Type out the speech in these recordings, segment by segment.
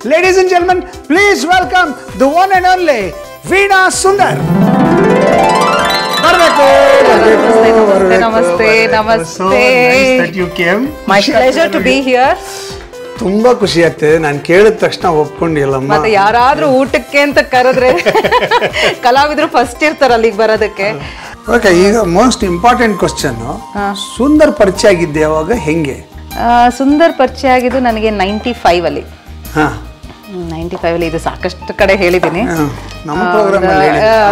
Ladies and gentleman please welcome the one and only Veena Sundar ಬರಬೇಕು ನಮಸ್ತೆ, ನಮಸ್ತೆ, ನಮಸ್ತೆ. You came my pleasure to be here ತುಂಬಾ ಖುಷಿ ಆಗ್ತದೆ ನಾನು ಕೇಳಿದ ತಕ್ಷಣ ಒಪ್ಕೊಂಡಿಲ್ಲಮ್ಮ ಮತ್ತೆ ಯಾರಾದ್ರೂ ಊಟಕ್ಕೆ ಅಂತ ಕರೆದ್ರೆ ಕಲಾವಿದ್ರು ಫಸ್ಟ್ ಇರ್ತಾರ ಅಲ್ಲಿಗೆ ಬರೋದಕ್ಕೆ ಓಕೆ ಈಗ ಮೋಸ್ಟ್ ಇಂಪಾರ್ಟೆಂಟ್ ಕ್ವಶನ್ ಸುಂದರ್ ಪರಿಚಯ ಆಗಿದ್ದೆ ಯಾವಾಗ ಹೆಂಗೆ ಆ, ಸುಂದರ್ ಪರಿಚಯ ಆಗಿದ್ದು ನನಗೆ ನೈಂಟಿ ಫೈವ್ ಅಲ್ಲಿ ಹಾ ನೈಂಟಿ ಫೈವ್ ಅಲ್ಲಿ ಇದು ಸಾಕಷ್ಟು ಕಡೆ ಹೇಳಿದ್ದೀನಿ ಹಾ, ನಮ್ಮ ಪ್ರೋಗ್ರಾಮ್ ಅಲ್ಲಿ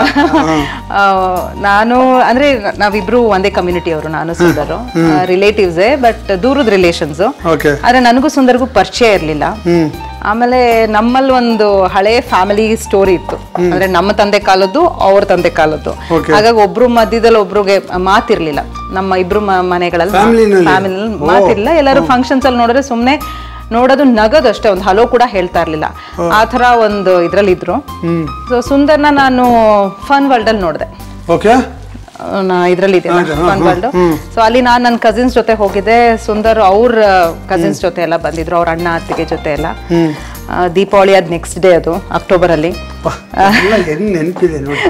ಆ, ನಾನು ಅಂದ್ರೆ ನಾವಿಬ್ರು ಒಂದೇ ಕಮ್ಯುನಿಟಿ ಅವರು ನಾನು ಸುಂದರು ರಿಲೇಟಿವ್ಸೇ ಬಟ್ ದೂರದ ರಿಲೇಷನ್ಸ್ ಓಕೆ ಆದ್ರೆ ನನಗೂ ಸುಂದರ್ಗೂ ಪರಿಚಯ ಇರಲಿಲ್ಲ ಆಮೇಲೆ ನಮ್ಮಲ್ಲಿ ಒಂದು ಹಳೆ ಫ್ಯಾಮಿಲಿ ಸ್ಟೋರಿ ಇತ್ತು ಅಂದ್ರೆ ನಮ್ಮ ತಂದೆ ಕಾಲದ್ದು ಅವ್ರ ತಂದೆ ಕಾಲದ್ದು Okay. ಹಾಗಾಗಿ ಒಬ್ರು ಮಧ್ಯದಲ್ಲಿ ಒಬ್ರಿಗೆ ಮಾತಿರ್ಲಿಲ್ಲ ನಮ್ಮ ಇಬ್ರು ಮ- ಮನೆಗಳಲ್ಲಿ Family ನಲ್ಲಿ? ಫ್ಯಾಮಿಲಿ ಮಾತಿರ್ಲಿಲ್ಲ ಎಲ್ಲರೂ ಫಂಕ್ಷನ್ಸ್ ಅಲ್ಲಿ ನೋಡಿದ್ರೆ ಸುಮ್ನೆ ನೋಡೋದು ನಗದು ಅಷ್ಟೇ ಒಂದು ಹಲೋ ಕೂಡ ಹೇಳ್ತಾ ಇರ್ಲಿಲ್ಲ ಆ ತರ ಒಂದು ಇದ್ರಲ್ಲಿ ಇದ್ರು ಸೊ ಸುಂದರ್ನ ನಾನು ಫನ್ ವರ್ಲ್ಡ್ ಅಲ್ಲಿ ನೋಡಿದೆ ಓಕೆ ನಾ ಇದ್ರಲ್ಲಿ ಫನ್ ವರ್ಲ್ಡ್ ಸೊ ಅಲ್ಲಿ ನಾನು ನನ್ನ ಕಸಿನ್ಸ್ ಜೊತೆ ಹೋಗಿದ್ದೆ ಸುಂದರ್ ಅವ್ರ ಕಸಿನ್ಸ್ ಜೊತೆ ಎಲ್ಲ ಬಂದಿದ್ರು ಅವ್ರ ಅಣ್ಣ ಅತ್ತಿಗೆ ಜೊತೆ ಎಲ್ಲ ಆ, ದೀಪಾವಳಿ ಅದ್ ನೆಕ್ಸ್ಟ್ ಡೇ ಅದು ಅಕ್ಟೋಬರ್ ಅಲ್ಲಿ ಎಲ್ಲ ಹೆಂಗ್ ನೆನಪಿದೆ ನೋಡಿ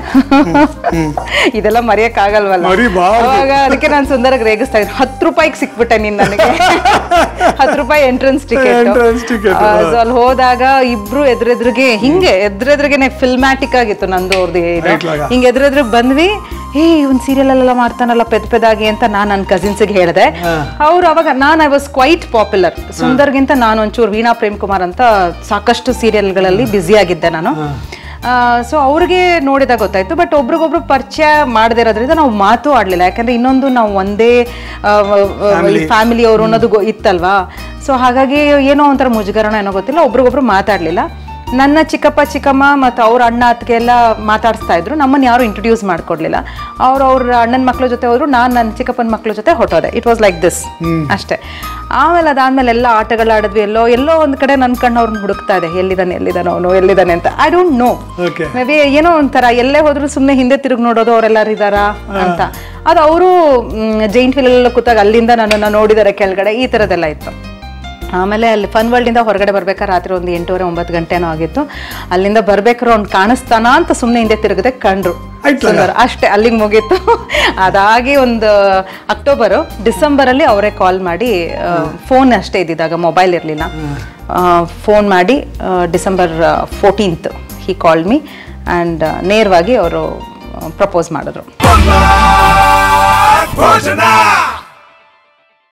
ಇದೆಲ್ಲ ಮರೆಯಕ್ ಆಗಲ್ವಲ್ಲ ಮರಿಬಾರ್ದು. ಅವಾಗ ಅದಕ್ಕೆ ನಾನು ಸುಂದರಗ್ ರೇಗಿಸ್ತಾ ಇದ್ದೆ ಹತ್ತು ರೂಪಾಯಿಗೆ ಸಿಕ್ಬಿಟ್ಟೆ ನೀನ್ ನನಗೆ ಹತ್ತು ರೂಪಾಯಿ entrance ticket Entrance ticket. So ಅಲ್ಲಿ ಹೋದಾಗ ಇಬ್ರು ಎದುರೆದ್ರಿಗೆ ಹಿಂಗೆ ಎದುರೆದ್ರಿಗೆನೆ ಫಿಲ್ಮ್ಯಾಟಿಕ್ ಆಗಿತ್ತು ನಂದು ಅವ್ರದ್ದು ಇದು ಐತ್ಲಾಗ. ಹಿಂಗೆ ಎದುರೆದ್ರಿಗೆ ಬಂದ್ವಿ ಏ ಇವ್ನ್ ಸೀರಿಯಲ್ ಅಲ್ಲೆಲ್ಲ ಮಾಡ್ತಾನಲ್ಲ ಪೆದ್ ಪೆದಾಗಿ ಅಂತ ನಾನು ನನ್ನ ಕಸಿನ್ಸ್ಗೆ ಹೇಳಿದೆ ಅವ್ರು ಅವಾಗ ನಾನು ಐ ವಾಸ್ ಕ್ವೈಟ್ ಪಾಪ್ಯುಲರ್ ಸುಂದರ್ಗಿಂತ ನಾನು ಒಂಚೂರು ವೀಣಾ ಪ್ರೇಮ್ ಕುಮಾರ್ ಅಂತ ಸಾಕಷ್ಟು ಸೀರಿಯಲ್ಗಳಲ್ಲಿ ಬ್ಯುಸಿ ಆಗಿದ್ದೆ ನಾನು ಸೊ ಅವ್ರಿಗೆ ನೋಡಿದಾಗ ಗೊತ್ತಾಯ್ತು ಬಟ್ ಒಬ್ರಿಗೊಬ್ರು ಪರಿಚಯ ಮಾಡದೇ ಇರೋದ್ರಿಂದ ನಾವು ಮಾತು ಆಡ್ಲಿಲ್ಲ ಯಾಕಂದ್ರೆ ಇನ್ನೊಂದು ನಾವು ಒಂದೇ ಫ್ಯಾಮಿಲಿ ಅವರು ಅನ್ನೋದು ಗೊ- ಇತ್ತಲ್ವಾ ಸೊ ಹಾಗಾಗಿ ಏನೋ ಒಂಥರ ಮುಜುಗರಣ ಏನೋ ಗೊತ್ತಿಲ್ಲ ಒಬ್ರಿಗೊಬ್ರು ಮಾತಾಡ್ಲಿಲ್ಲ ನನ್ನ ಚಿಕ್ಕಪ್ಪ ಚಿಕ್ಕಮ್ಮ ಮತ್ತು ಅವ್ರ ಅಣ್ಣ ಅತ್ತಿಗೆ ಎಲ್ಲ ಮಾತಾಡಿಸ್ತಾ ಇದ್ರು ನಮ್ಮನ್ನು ಯಾರು ಇಂಟ್ರೊಡ್ಯೂಸ್ ಮಾಡ್ಕೊಡ್ಲಿಲ್ಲ ಅವ್ರು ಅವ್ರ ಅಣ್ಣನ ಮಕ್ಳ ಜೊತೆ ಹೋದ್ರು ನಾನು ನನ್ನ ಚಿಕ್ಕಪ್ಪನ ಮಕ್ಳ ಜೊತೆ ಹೊಟ್ಟೋದೆ ಇಟ್ ವಾಸ್ ಲೈಕ್ ದಿಸ್ ಅಷ್ಟೇ ಆಮೇಲೆ ಅದಾದ್ಮೇಲೆ ಎಲ್ಲ ಆಟಗಳು ಆಡಿದ್ವಿ ಎಲ್ಲೋ ಎಲ್ಲೋ ಒಂದ್ ಕಡೆ ನನ್ನ ಕಣ್ಣು ಅವ್ರನ್ನ ಹುಡುಕ್ತಾ ಇದೆ ಎಲ್ಲಿದ್ದಾನೆ ಎಲ್ಲಿದ್ದಾನೆ ಅವನು ಎಲ್ಲಿದ್ದಾನೆ ಅಂತ I don't know okay maybe ಏನೋ ಒಂಥರ ಎಲ್ಲೇ ಹೋದ್ರು ಸುಮ್ಮನೆ ಹಿಂದೆ ತಿರುಗಿ ನೋಡೋದು ಅವರೆಲ್ಲರೂ ಇದ್ದಾರಾ ಅಂತ ಅದು ಅವರು ಜೈಂಟ್ ಫೀಲ್ ಎಲ್ಲ ಕೂತಾಗ ಅಲ್ಲಿಂದ ನನ್ನನ್ನು ನೋಡಿದ್ದಾರೆ ಕೆಳಗಡೆ ಈ ಥರದ್ದೆಲ್ಲ ಇತ್ತು ಆಮೇಲೆ ಅಲ್ಲಿ ಫನ್ ವರ್ಲ್ಡಿಂದ ಹೊರಗಡೆ ಬರ್ಬೇಕಾದ್ರೆ ರಾತ್ರಿ ಒಂದು ಎಂಟೂವರೆ ಒಂಬತ್ತು ಗಂಟೆನೋ ಆಗಿತ್ತು ಅಲ್ಲಿಂದ ಬರ್ಬೇಕಾದ್ರೆ ಅವ್ನು ಕಾಣಿಸ್ತಾನ ಅಂತ ಸುಮ್ಮನೆ ಹಿಂದೆ ತಿರುಗದೆ ಕಂಡ್ರು ಆಯ್ತಲ್ಲ? ಸುಂದರ್ ಅಷ್ಟೇ ಅಲ್ಲಿಗೆ ಮುಗೀತು ಅದಾಗಿ ಒಂದು ಅಕ್ಟೋಬರು ಡಿಸೆಂಬರಲ್ಲಿ ಅವರೇ ಕಾಲ್ ಮಾಡಿ ಫೋನ್ ಅಷ್ಟೇ ಇದ್ದಿದ್ದಾಗ ಮೊಬೈಲ್ ಇರಲಿಲ್ಲ ಫೋನ್ ಮಾಡಿ December fourteenth he called me and ನೇರವಾಗಿ ಅವರು ಪ್ರಪೋಸ್ ಮಾಡಿದ್ರು ಭೋಜನ